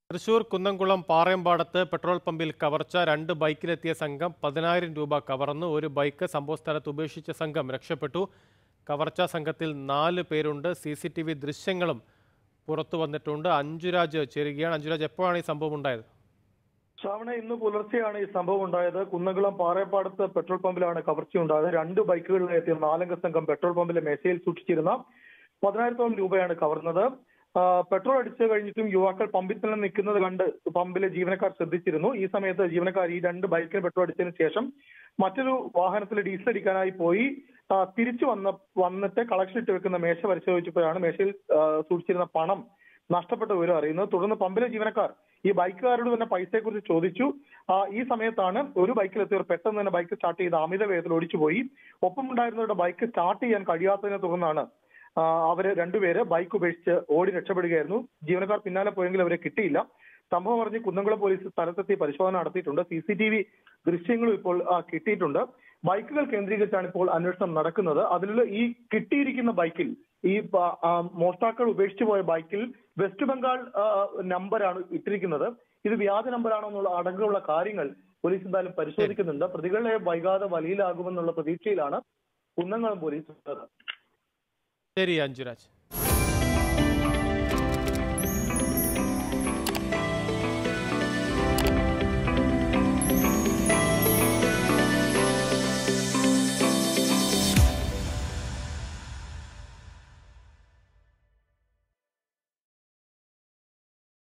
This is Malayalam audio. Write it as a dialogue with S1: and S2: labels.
S1: തൃശൂർ കുന്നംകുളം പാറയമ്പാടത്ത് പെട്രോൾ പമ്പിൽ കവർച്ച രണ്ട് ബൈക്കിലെത്തിയ സംഘം പതിനായിരം രൂപ കവർന്ന് ഒരു ബൈക്ക് സംഭവസ്ഥലത്ത് ഉപേക്ഷിച്ച സംഘം രക്ഷപ്പെട്ടു കവർച്ചാ സംഘത്തിൽ നാല് പേരുണ്ട് സി സി ടി വി ദൃശ്യങ്ങളും പുറത്തു വന്നിട്ടുണ്ട് അഞ്ജുരാജ് ചേരുകയാണ് അഞ്ജുരാജ് എപ്പോഴാണ് ഈ സംഭവം ഉണ്ടായത്
S2: ശ്രാവണ ഇന്ന് പുലർച്ചെയാണ് ഈ സംഭവം ഉണ്ടായത് കുന്നകുളം പാറയപ്പാടത്ത് പെട്രോൾ പമ്പിലാണ് കവർച്ചയുണ്ടായത് രണ്ട് ബൈക്കുകളിൽ എത്തിയ നാലംഗ സംഘം പെട്രോൾ പമ്പിലെ മേശയിൽ സൂക്ഷിച്ചിരുന്ന പതിനായിരത്തോളം രൂപയാണ് കവർന്നത് ആ, പെട്രോൾ അടിച്ചു കഴിഞ്ഞിട്ടും യുവാക്കൾ പമ്പിൽ തന്നെ നിൽക്കുന്നത് കണ്ട് പമ്പിലെ ജീവനക്കാർ ശ്രദ്ധിച്ചിരുന്നു ഈ സമയത്ത് ജീവനക്കാർ ഈ രണ്ട് ബൈക്കിന് പെട്രോൾ അടിച്ചതിന് ശേഷം മറ്റൊരു വാഹനത്തിൽ ഡീസൽ അടിക്കാനായി പോയി ആ, തിരിച്ചു വന്ന വന്നിട്ട് കളക്ഷൻ ഇട്ട് വെക്കുന്ന മേശ പരിശോധിച്ചപ്പോഴാണ് മേശയിൽ ആ, സൂക്ഷിച്ചിരുന്ന പണം നഷ്ടപ്പെട്ട വിവരം അറിയുന്നത് തുടർന്ന് പമ്പിലെ ജീവനക്കാർ ഈ ബൈക്കുകാരോട് തന്നെ പൈസയെക്കുറിച്ച് ചോദിച്ചു ആ, ഈ സമയത്താണ് ഒരു ബൈക്കിലെത്തിയവർ പെട്ടെന്ന് തന്നെ ബൈക്ക് സ്റ്റാർട്ട് ചെയ്ത് അമിത വേഗത്തിൽ ഓടിച്ചുപോയി ഒപ്പമുണ്ടായിരുന്നവരുടെ ബൈക്ക് സ്റ്റാർട്ട് ചെയ്യാൻ കഴിയാത്തതിനെ തുടർന്നാണ് ആ, അവര് രണ്ടുപേര് ബൈക്ക് ഉപേക്ഷിച്ച് ഓടി രക്ഷപ്പെടുകയായിരുന്നു ജീവനക്കാർ പിന്നാലെ പോയെങ്കിൽ അവരെ കിട്ടിയില്ല സംഭവം അറിഞ്ഞ് കുന്നംകുളം പോലീസ് സ്ഥലത്തെത്തി പരിശോധന നടത്തിയിട്ടുണ്ട് സി സി ടി വി ദൃശ്യങ്ങളും ഇപ്പോൾ ആ, കിട്ടിയിട്ടുണ്ട് ബൈക്കുകൾ കേന്ദ്രീകരിച്ചാണ് ഇപ്പോൾ അന്വേഷണം നടക്കുന്നത് അതിൽ ഈ കിട്ടിയിരിക്കുന്ന ബൈക്കിൽ ഈ പ- ആ, മോഷ്ടാക്കൾ ഉപേക്ഷിച്ചു പോയ ബൈക്കിൽ വെസ്റ്റ് ബംഗാൾ ആ, നമ്പറാണ് ഇട്ടിരിക്കുന്നത് ഇത് വ്യാജ നമ്പറാണോ എന്നുള്ള അടക്കമുള്ള കാര്യങ്ങൾ പോലീസ് എന്തായാലും പരിശോധിക്കുന്നുണ്ട് പ്രതികളെ വൈകാതെ വലയിലാകുമെന്നുള്ള പ്രതീക്ഷയിലാണ് കുന്നംകുളം പോലീസ് ഉള്ളത്
S1: ശരി അഞ്ജുരാജ്